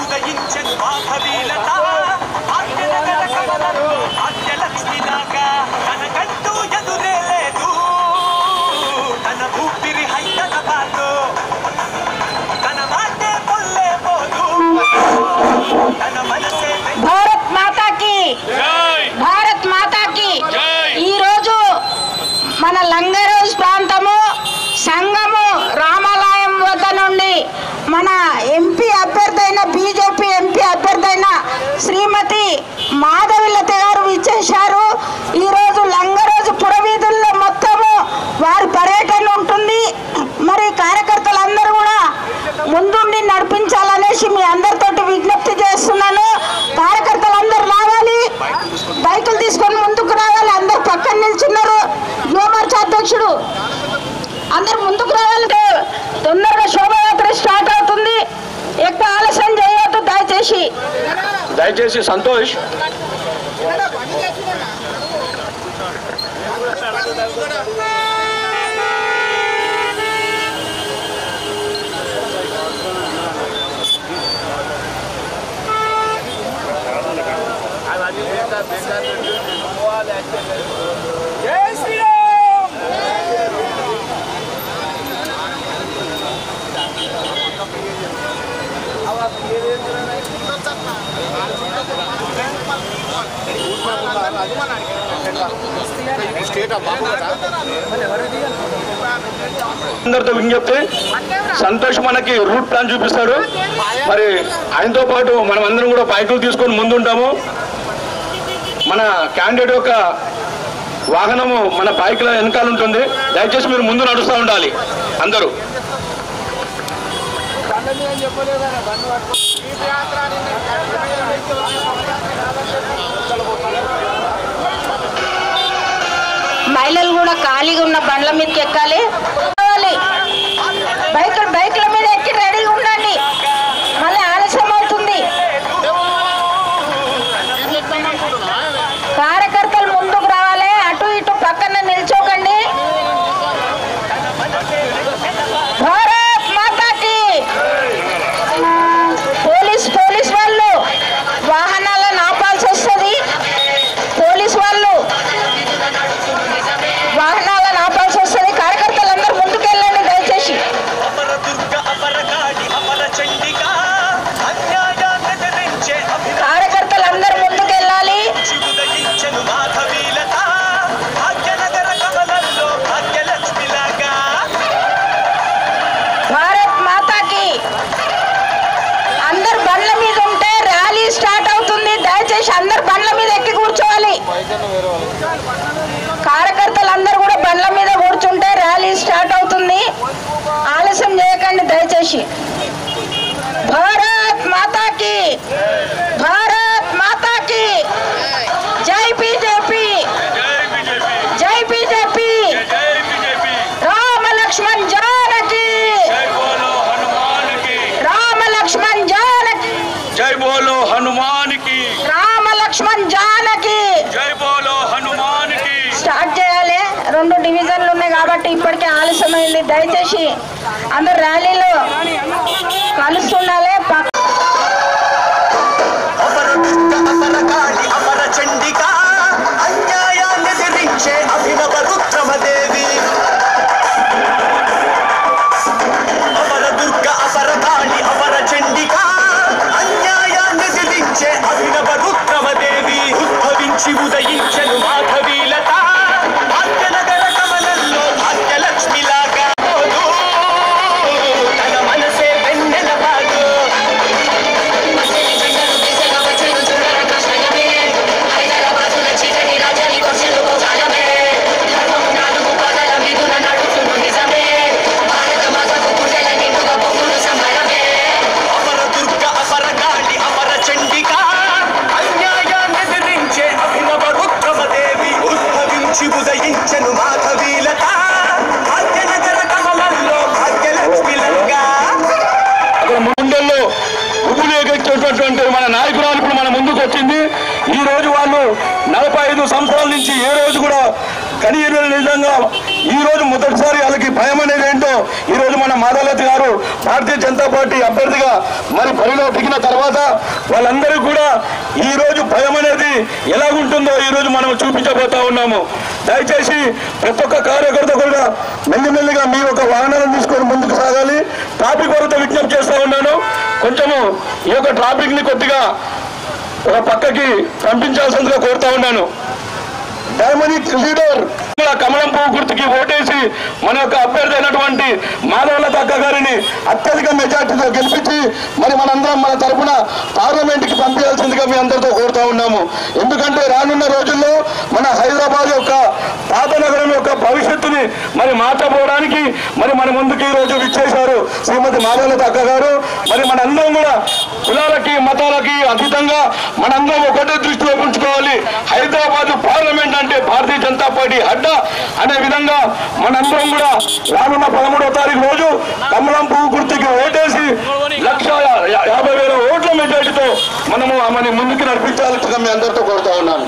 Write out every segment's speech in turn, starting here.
ఉదయించను మాధవీలత భాగ్యనగర కమలంలో భాగ్యలక్ష్మిలాగా తనకంటూ ఎదురే లేదు తన ఊపిరి హైదరాబాదు తన మాటే పొల్లే పోదు తన మనసే వెంట భారత్ మాతాకి భారత్ మాతాకి ఈ రోజు మన లంగరోజ్ ప్రాంతము సంఘము రామాలయం వద్ద నుండి మన ఎంపీ అభ్యర్థి అయిన బీజేపీ ఎంపీ అభ్యర్థి అయిన శ్రీమతి మాధవిలత గారు ఇచ్చేశారు ఈరోజు లంగరోజు పురవీధుల్లో మొత్తము వారి పర్యటన ఉంటుంది మరి కార్యకర్తలందరూ కూడా ముందుండి నడిపించాలనేసి మీ అందరితోటి విజ్ఞప్తి చేస్తున్నాను కార్యకర్తలందరూ రావాలి బైకులు తీసుకొని ముందుకు రావాలి అందరు పక్కన నిల్చున్నారు యువమోర్చా అధ్యక్షుడు అందరు ముందుకు రావాలి తొందరగా శోభయాత్ర స్టార్ట్ అవుతుంది ఎక్కువ ఆలస్యం చేయొద్దు దయచేసి దయచేసి సంతోష్ అందరితో విజ్ఞప్తి సంతోష్ మనకి రూట్ ప్లాన్ చూపిస్తాడు మరి ఆయనతో పాటు మనం అందరం కూడా బైకులు తీసుకొని ముందుంటాము మన క్యాండిడేట్ యొక్క వాహనము మన బైక్ల వెనకాల ఉంటుంది దయచేసి మీరు ముందు నడుస్తూ ఉండాలి అందరూ మహిళలు కూడా ఖాళీగా ఉన్న బండ్ల మీదకి ఎక్కాలి రావాలి. బైకులు బైకుల మీద ఎక్కి రెడీగా ఉండండి మళ్ళీ ఆలస్యం అవుతుంది కార్యకర్తలు ముందుకు రావాలి అటు ఇటు పక్కన నిల్చోకండి భారత్ మాతాకి పోలీస్ పోలీస్ వాళ్ళు వాహనాలను ఆపాల్సి వస్తుంది పోలీస్ వాళ్ళు వాహనాలను ఆపాల్సి వస్తుంది కార్యకర్తలందరూ ముందుకెళ్ళండి దయచేసి అమర దుర్గ అమర కాళి అమర చండిక అన్యాయాన్ని ఎదిరించే కార్యకర్తలందరూ ముందుకెళ్ళాలి ఉదయించను మాధవీలత భాగ్యనగర కమలంలో భాగ్యలక్ష్మిలాగా భారత్ మాతాకి అందరు బండ్ల మీద ఉంటే ర్యాలీ స్టార్ట్ అవుతుంది దయచేసి అందరు బండ్ల మీద ఎక్కి కూర్చోవాలి కార్యకర్తలందరూ కూడా బండ్ల మీద కూర్చుంటే ర్యాలీ స్టార్ట్ అవుతుంది ఆలస్యం చేయకండి దయచేసి భారత్ మాతాకి భారత్ మాతాకి జై బీజేపీ జై బీజేపీ రామ లక్ష్మణ్ జానకి రామ లక్ష్మణ్ జానకి జై బోలో హనుమానికి రామ లక్ష్మణ్ జానకి జై బోలో హనుమానికి స్టార్ట్ చేయాలి రెండు డివిజన్లు ఉన్నాయి కాబట్టి ఇప్పటికే ఆలస్యమైంది దయచేసి అందరు ర్యాలీలో కలుస్తుండాలి పక్క అమర దుర్గ అమర కాళి అమర చండిక అన్యాయాన్ని ఎదిరించే అభినవ రుద్రమదేవి అమర దుర్గ అమర కాళి అమర చండిక అన్యాయాన్ని ఎదిరించే అభినవ రుద్రమదేవి ఉద్భవించి ఉదయించను మాధవీలత భాగ్యనగర కమలంలో భాగ్యలక్ష్మిలాగా పోదు. తన మనసే వెన్నెల బాగు అమర దుర్గ అమర కాళి అమర చండిక అన్యాయాన్ని ఎదిరించే అభినవ రుద్రమదేవి ఉద్భవించి ఉదయించను మాధవీలత భాగ్యనగర కమలంలో భాగ్యలక్ష్మిలంగా అక్కడ ముండల్లో పువ్వులు ఎగెక్కేటటువంటి మన నాయకురాలు ఇప్పుడు మన ముందుకు వచ్చింది ఈ రోజు వాళ్ళు నలభై ఐదు సంవత్సరాల నుంచి ఏ రోజు కూడా కానీ ఈ నిజంగా ఈ రోజు మొదటిసారి వాళ్ళకి భయం అనేది ఏంటో ఈ రోజు మన మాధవలత గారు భారతీయ జనతా పార్టీ అభ్యర్థిగా మరి బరిలో దిగిన తర్వాత వాళ్ళందరికీ కూడా ఈ రోజు భయం అనేది ఎలాగుంటుందో ఈ రోజు మనం చూపించబోతా ఉన్నాము దయచేసి ప్రతి ఒక్క కార్యకర్త కూడా మెల్లిమెల్లిగా మీ యొక్క వాహనాలను తీసుకొని ముందుకు సాగాలి ట్రాఫిక్ వరద విజ్ఞప్తి చేస్తా ఉన్నాను కొంచెము ఈ యొక్క ట్రాఫిక్ ని కొద్దిగా ఒక పక్కకి పంపించాల్సిందిగా కోరుతా ఉన్నాను డైమనిక్ లీడర్ కమలం పువ్వు గుర్తుకి ఓటేసి మన యొక్క అభ్యర్థి అయినటువంటి మాధవలత అక్క గారిని అత్యధిక మెజార్టీతో గెలిపించి మరి మనందరం మన తరపున పార్లమెంట్ కి పంపించాల్సిందిగా మీ అందరితో కోరుతా ఉన్నాము ఎందుకంటే రానున్న రోజుల్లో మన హైదరాబాద్ యొక్క పాత నగరం యొక్క భవిష్యత్తుని మరి మార్చబోవడానికి మరి మన ముందుకు ఈ రోజు విచ్చేశారు శ్రీమతి మాధవలత అక్క గారు మరి మనందరం కూడా కులాలకి మతాలకి అతీతంగా మనందరం ఒకటే దృష్టిలో ఉంచుకోవాలి హైదరాబాద్ పార్లమెంట్ అంటే భారతీయ జనతా పార్టీ అడ్డ అనే విధంగా మనందరం కూడా రానున్న పదమూడవ తారీఖు రోజు కమలం పువ్వు గుర్తుకి ఓటేసి లక్ష యా- యాభై వేల ఓట్ల మెజార్టీతో మనము ఆమెని ముందుకు నడిపించాల్సిందిగా మీ అందరితో కోరుతా ఉన్నాను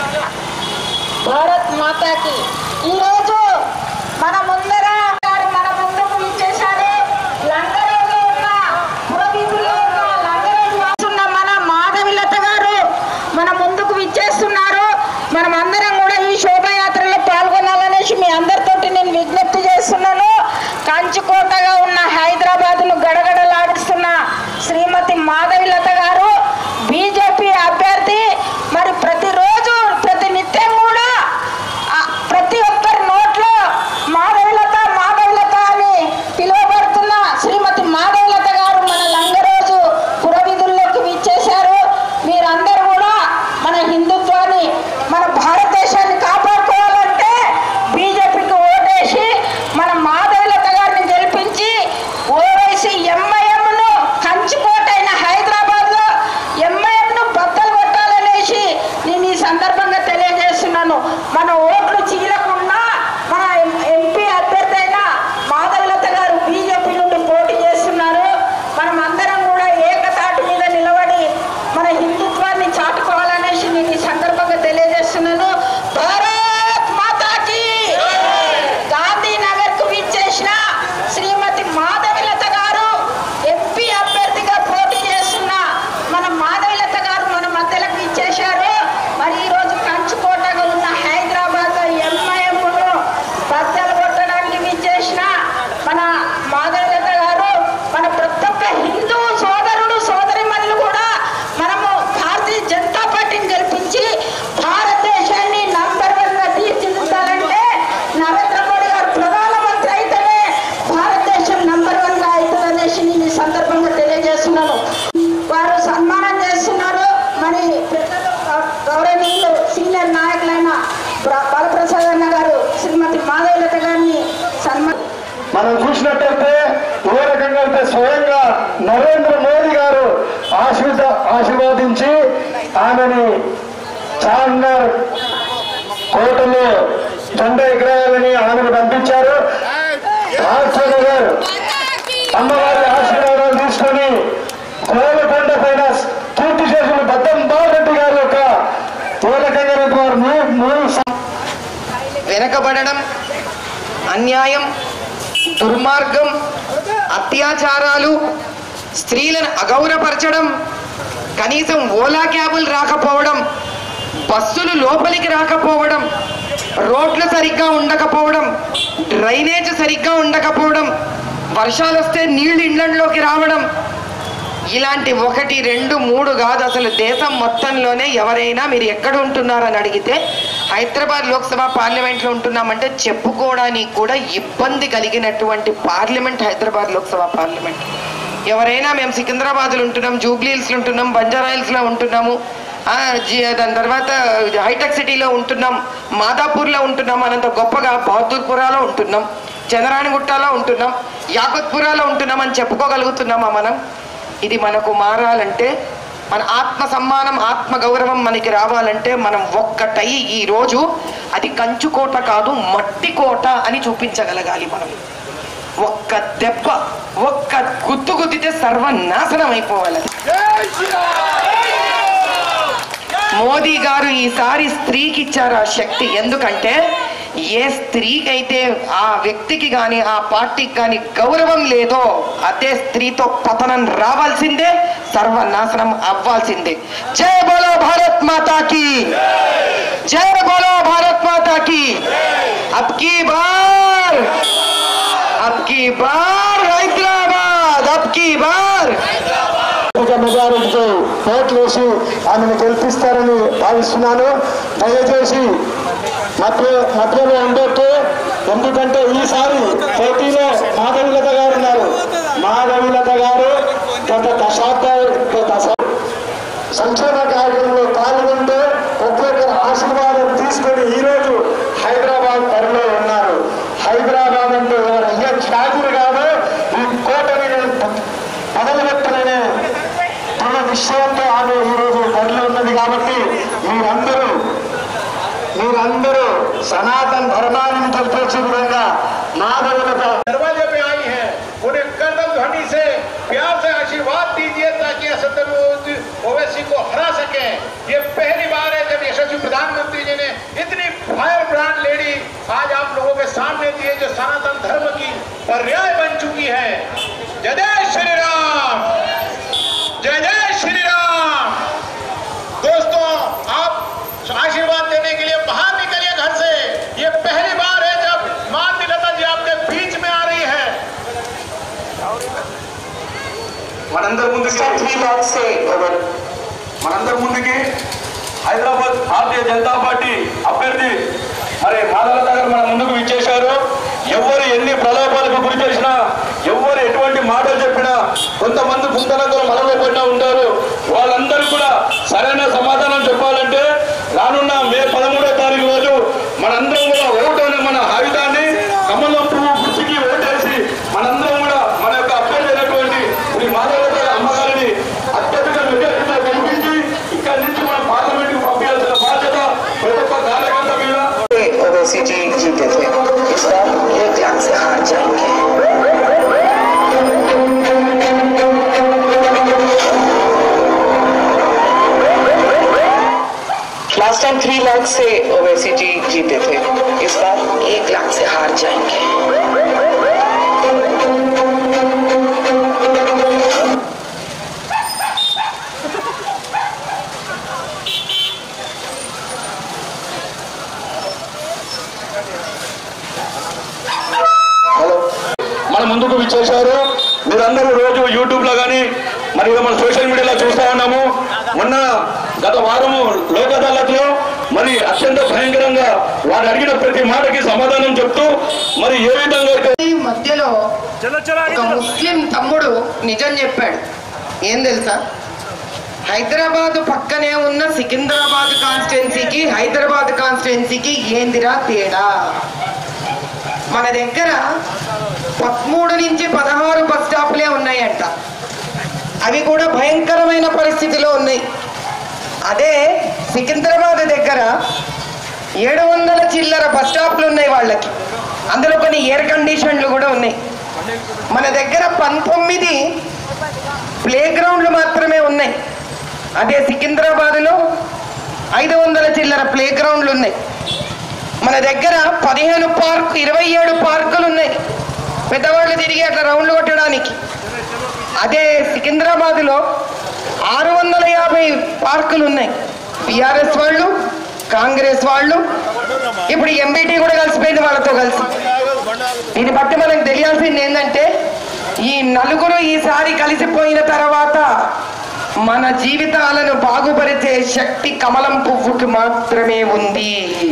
భారత్ మాతాకి ఈరోజు మన ముందర గారు మన ముందుకు ఇచ్చేశారు లంగరేణి ఉన్న పురవీధుల్లో ఉన్న లంగరేణి వాసున్న మన మాధవిలత గారు మన ముందుకు విచ్చేస్తున్నారు మనం అందరం కూడా ఈ శోభయాత్రలో పాల్గొనాలనేసి మీ అందరితోటి నేను విజ్ఞప్తి చేస్తున్నాను కంచుకోటగా ఉన్న హైదరాబాద్ను గడగడలాడిస్తున్న శ్రీమతి మాధవిలత గారు బీజేపీ అభ్యర్థి మరి ప్రతిరోజు ప్రతి నిత్యం కూడా ఆ ప్రతి ఒక్కరి నోట్లో మాధవిలత మాధవిలత అని పిలువబడుతున్న శ్రీమతి మాధవిలత గారు మన లంగరోజు పురవిధుల్లోకి విచ్చేశారు మీరందరూ కూడా మన హిందుత్వాన్ని మన భారతదేశాన్ని కాపాడుకోవాలంటే బీజేపీకి ఓటేసి మన మాధవిలత గారిని గెలిపించి ఓవైసీ ఎంఐఎంను కంచుకోటైన హైదరాబాద్ లో ఎంఐఎంను బద్దలు కొట్టాలనేసి నేను ఈ సందర్భంగా తెలియజేస్తున్నాను మన ఓట్లు చీలకుండా మన ఎంపీ అభ్యర్థి అయిన మాధవలత గారు బీజేపీ నుండి పోటీ చేస్తున్నారు మనం అందరం కూడా ఏకతాటి మీద నిలబడి మన హిందుత్వాన్ని చాటుకోవాలనేసి నేను ఈ సందర్భంగా తెలియజేస్తున్నాను భారత్ మాతాకి గాంధీనగర్ కు విచ్చేసిన శ్రీమతి మాధవిలత గారు ఎంపీ అభ్యర్థిగా పోటీ చేస్తున్న మన మాధవిలత గారు మన మధ్యలోకి ఇచ్చేశారు మరి ఈ రోజు కంచుకోటగా ఉన్న హైదరాబాద్ ఎంఐఎంను బద్దలు కొట్టడానికి విచ్చేసిన మన మాధవిలత గారు మన ప్రతి ఒక్క హిందూ సోదరుడు సోదరిమణులు కూడా మనము భారతీయ జనతా పార్టీని గెలిపించి భారతదేశాన్ని నంబర్ వన్ గా తీర్చిదిద్దాలంటే నరేంద్ర మోడీ గారు ప్రధానమంత్రి అయితేనే భారతదేశం నంబర్ వన్ గా అవుతుందనేసి నేను ఈ సందర్భంగా తెలియజేస్తున్నాను వారు సన్మానం చేస్తున్నారు మరి పెద్దలు గౌ- గౌరవనీయులు సీనియర్ నాయకులైన ప్ర- బాలప్రసాద్ అన్న గారు శ్రీమతి మాధవలత గారిని సన్మానం మనం చూసినట్టయితే ఏ రకంగా అయితే స్వయంగా నరేంద్ర మోదీ గారు ఆశీర్వ ఆశీర్వదించి ఆమెని చార్మినార్ కోటలో జెండా ఎగరేయాలని ఆమెను పంపించారు రాజశేఖర్ గారు అమ్మవారి ఆశీర్వాదాలు తీసుకొని గోలకొండ పైన పూర్తి చేసిన బద్దం బాలరెడ్డి గారి యొక్క ఏ రకంగా వారు మూడు మూడు వెనకబడడం అన్యాయం దుర్మార్గం అత్యాచారాలు స్త్రీలను అగౌరపరచడం కనీసం ఓలా క్యాబులు రాకపోవడం బస్సులు లోపలికి రాకపోవడం రోడ్లు సరిగ్గా ఉండకపోవడం డ్రైనేజ్ సరిగ్గా ఉండకపోవడం వర్షాలు వస్తే నీళ్లు ఇండ్లలోకి రావడం ఇలాంటి ఒకటి రెండు మూడు కాదు అసలు దేశం మొత్తంలోనే ఎవరైనా మీరు ఎక్కడ ఉంటున్నారని అడిగితే హైదరాబాద్ లోక్సభ పార్లమెంట్లో ఉంటున్నామంటే చెప్పుకోవడానికి కూడా ఇబ్బంది కలిగినటువంటి పార్లమెంట్ హైదరాబాద్ లోక్సభ పార్లమెంట్ ఎవరైనా మేము సికింద్రాబాద్లో ఉంటున్నాం జూబ్లీహిల్స్లో ఉంటున్నాం బంజారాహిల్స్లో ఉంటున్నాము ఆ, జి- దాని తర్వాత హైటెక్ సిటీలో ఉంటున్నాం మాదాపూర్లో ఉంటున్నాం అనంత గొప్పగా బహదూర్పురాలో ఉంటున్నాం చంద్రాయణగుట్టలో ఉంటున్నాం యాకత్పురాలో ఉంటున్నాం అని చెప్పుకోగలుగుతున్నామా మనం ఇది మనకు మారాలంటే మన ఆత్మ సమ్మానం ఆత్మ గౌరవం మనకి రావాలంటే మనం ఒక్కటై ఈ రోజు అది కంచుకోట కాదు మట్టి కోట అని చూపించగలగాలి మనం ఒక్క దెబ్బ ఒక్క గుద్దు గుద్దితే సర్వనాశనం అయిపోవాలి మోదీ గారు ఈసారి స్త్రీకి ఇచ్చారు ఆ శక్తి ఎందుకంటే ఏ స్త్రీకి అయితే ఆ వ్యక్తికి కానీ ఆ పార్టీకి కానీ గౌరవం లేదో అదే స్త్రీతో పతనం రావాల్సిందే సర్వనాశనం అవ్వాల్సిందే జయ బోలో భారత్ మాతాకి జయ బోలో భారత్ మాతాకి అబ్ కీ బార్ అబ్ కీ బార్ హైదరాబాద్ అబ్ కీ బార్ అత్యధిక మెజారిటీతో ఓట్లు వేసి ఆమెను గెలిపిస్తారని భావిస్తున్నాను దయచేసి మధ్య మధ్యలో ఉండొద్దు ఎందుకంటే ఈసారి పోటీలో మాధవిలత గారు ఉన్నారు మాధవిలత గారు గత దశాబ్దాలు దశ సంక్షేమ కార్యక్రమంలో పాల్గొంటూ ప్రతి ఒక్కరి ఆశీర్వాదం తీసుకొని ఈరోజు హైదరాబాద్ బరిలో ఉన్నారు హైదరాబాద్ అంటే ఎవరు అయ్యే త్యాగులు కాదు ఈ కోటని మొదలుపెట్టననే తన విషయంతో ఆమె ఈరోజు బరిలో ఉన్నది కాబట్టి మీరందరూ మీరందరూ సనాతన ధర్మాన్ని తెలిపే విధంగా మాధవులతో दरवाजे पे आई हैं उन्हें करदम ध्वनि से प्यार से आशीर्वाद दीजिए ताकि असद ओवैसी को हरा सके ये पहली बार है जब यशस्वी प्रधानमंत्री जी ने इतनी फायर ब्रांड लेडी आज आप लोगों के सामने दी है जो सनातन धर्म की पर्याय बन चुकी है जय जय श्री राम जय जय श्री राम दोस्तों आप आशीर्वाद देने के लिए बाहर निकलिए घर से ये पहली बार है जब मां दिलता जी आपके बीच में आ रही है మనందరి ముందుకి మనందరి ముందుకి హైదరాబాద్ భారతీయ జనతా పార్టీ అభ్యర్థి మరి మాధవలత గారు మన ముందుకు ఇచ్చేశారు ఎవరు ఎన్ని ప్రలోభాలకు గురి చేసినా ఎవరు ఎటువంటి మాటలు చెప్పినా కొంతమంది గుంతనతో మనలో పడినా ఉంటారు వాళ్ళందరూ కూడా సరైన సమాధానం చెప్పాలంటే రానున్న మే పదమూడో తారీఖు రోజు మనందరం కూడా ఓటు అనే మన ఆయుధాన్ని కమలం పువ్వు గుర్తుకి ఓటేసి మనందరం కూడా మన యొక్క అభ్యర్థి అయినటువంటి శ్రీ మాధవలత అమ్మగారిని అత్యధిక మెజార్టీతో గెలిపించి ఇక్కడి నుంచి మన పార్లమెంట్ పంపించాల్సిన బాధ్యత ప్రతి ఒక్క కార్యకర్త మీద ओवैसी जी जीते थे इस बार एक लाख से हार जाएंगे लास्ट टाइम थ्री लाख से ओवैसी जी जीते थे इस बार एक लाख से हार जाएंगे మన ముందుకు విచ్చేశారు మీరందరూ రోజు యూట్యూబ్ లో కానీ మరి మన సోషల్ మీడియాలో చూస్తా ఉన్నాము మొన్న గత వారము లోక్ అదాలత్లో మరి అత్యంత భయంకరంగా వారు అడిగిన ప్రతి మాటకి సమాధానం చెప్తూ మరి ఏ విధంగా అయితే ఈ మధ్యలో ఒక ముస్లిం తమ్ముడు నిజం చెప్పాడు ఏం తెలుసా హైదరాబాద్ పక్కనే ఉన్న సికింద్రాబాద్ కాన్స్టిట్యున్సీకి హైదరాబాద్ కాన్స్టిట్యున్సీకి ఏందిరా తేడా మన దగ్గర పదమూడు నుంచి పదహారు బస్ స్టాప్లే ఉన్నాయంట అవి కూడా భయంకరమైన పరిస్థితిలో ఉన్నాయి అదే సికింద్రాబాద్ దగ్గర ఏడు వందల చిల్లర బస్ స్టాప్లు ఉన్నాయి వాళ్ళకి అందులో కొన్ని ఎయిర్ కండిషన్లు కూడా ఉన్నాయి మన దగ్గర పంతొమ్మిది ప్లే గ్రౌండ్లు మాత్రమే ఉన్నాయి అదే సికింద్రాబాద్లో ఐదు వందల చిల్లర ప్లే గ్రౌండ్లు ఉన్నాయి మన దగ్గర పదిహేను పార్క్ ఇరవై ఏడు పార్కులు ఉన్నాయి పెద్దవాళ్ళు తిరిగి అట్లా రౌండ్లు కొట్టడానికి అదే సికింద్రాబాద్లో ఆరు వందల యాభై పార్కులు ఉన్నాయి బీఆర్ఎస్ వాళ్ళు కాంగ్రెస్ వాళ్ళు ఇప్పుడు ఎంబీటీ కూడా కలిసిపోయింది వాళ్ళతో కలిసి దీన్ని బట్టి మనకు తెలియాల్సింది ఏంటంటే ఈ నలుగురు ఈసారి కలిసిపోయిన తర్వాత మన జీవితాలను బాగుపరిచే శక్తి కమలం పువ్వుకి మాత్రమే ఉంది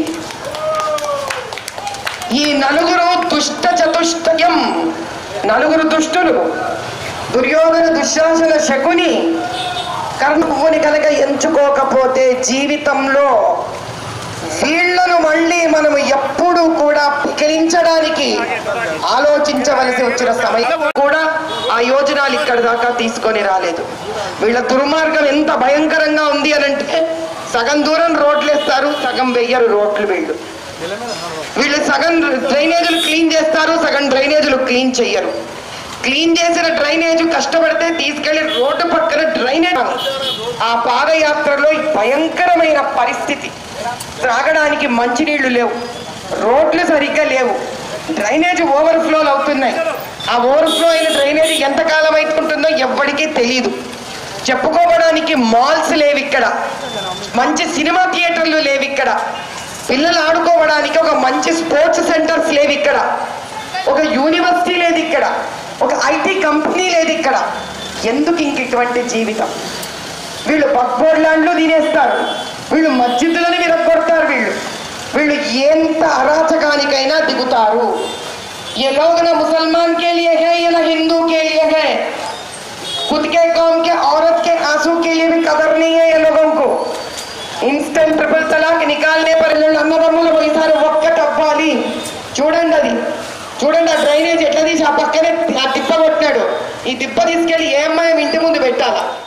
ఈ నలుగురు దుష్ట చతుష్టయం నలుగురు దుష్టులు దుర్యోధన దుశ్శాసన శకుని కర్ణ పువ్వుని కనుక ఎంచుకోకపోతే జీవితంలో వీళ్లను మళ్ళీ మనం ఎప్పుడు కూడా పికిలించడానికి ఆలోచించవలసి వచ్చిన సమయం కూడా ఆ యోజనాలు ఇక్కడి దాకా తీసుకొని రాలేదు వీళ్ళ దుర్మార్గం ఎంత భయంకరంగా ఉంది అని అంటే సగం దూరం రోడ్లు వేస్తారు సగం వెయ్యరు రోడ్లు వీళ్ళు వీళ్ళు సగం డ్రైనేజీలు క్లీన్ చేస్తారు సగం డ్రైనేజీలు క్లీన్ చెయ్యరు క్లీన్ చేసిన డ్రైనేజ్ కష్టపడితే తీసుకెళ్లి రోడ్డు పక్కన డ్రైనేజ్ ఆ పాదయాత్రలో భయంకరమైన పరిస్థితి త్రాగడానికి మంచినీళ్లు లేవు రోడ్లు సరిగ్గా లేవు డ్రైనేజ్ ఓవర్ఫ్లోలు అవుతున్నాయి ఆ ఓవర్ఫ్లో అయిన డ్రైనేజ్ ఎంతకాలం అయితే ఉంటుందో ఎవ్వడికి తెలియదు చెప్పుకోవడానికి మాల్స్ లేవు ఇక్కడ మంచి సినిమా థియేటర్లు లేవు ఇక్కడ పిల్లలు ఆడుకోవడానికి ఒక మంచి స్పోర్ట్స్ సెంటర్స్ లేవు ఇక్కడ ఒక యూనివర్సిటీ లేదు ఇక్కడ ఒక ఐటీ కంపెనీ లేదు ఇక్కడ ఎందుకు ఇంక ఇటువంటి జీవితం వీళ్ళు బక్బోర్డ్ ల్యాండ్లు తినేస్తారు వీళ్ళు మస్జిద్దులను విరగొడతారు వీళ్ళు వీళ్ళు ఎంత అరాచకానికైనా దిగుతారు ये लोग ना मुसलमान के लिए है ये ना हिंदू के लिए है खुद के कौम के औरत के आंसू के लिए भी कदर नहीं है ये लोगों को ఇన్స్టెంట్ ట్రిపుల్ తలాక్ నికాల్నే పర్ అన్నదమ్ముల ఈసారి ఒక్కటి అవ్వాలి చూడండి అది చూడండి ఆ డ్రైనేజ్ ఎట్లా తీసి ఆ పక్కనే ఆ తిప్ప కొట్టినాడు ఈ తిప్ప తీసుకెళ్లి ఏ అమ్మాయి ఇంటి ముందు పెట్టాలా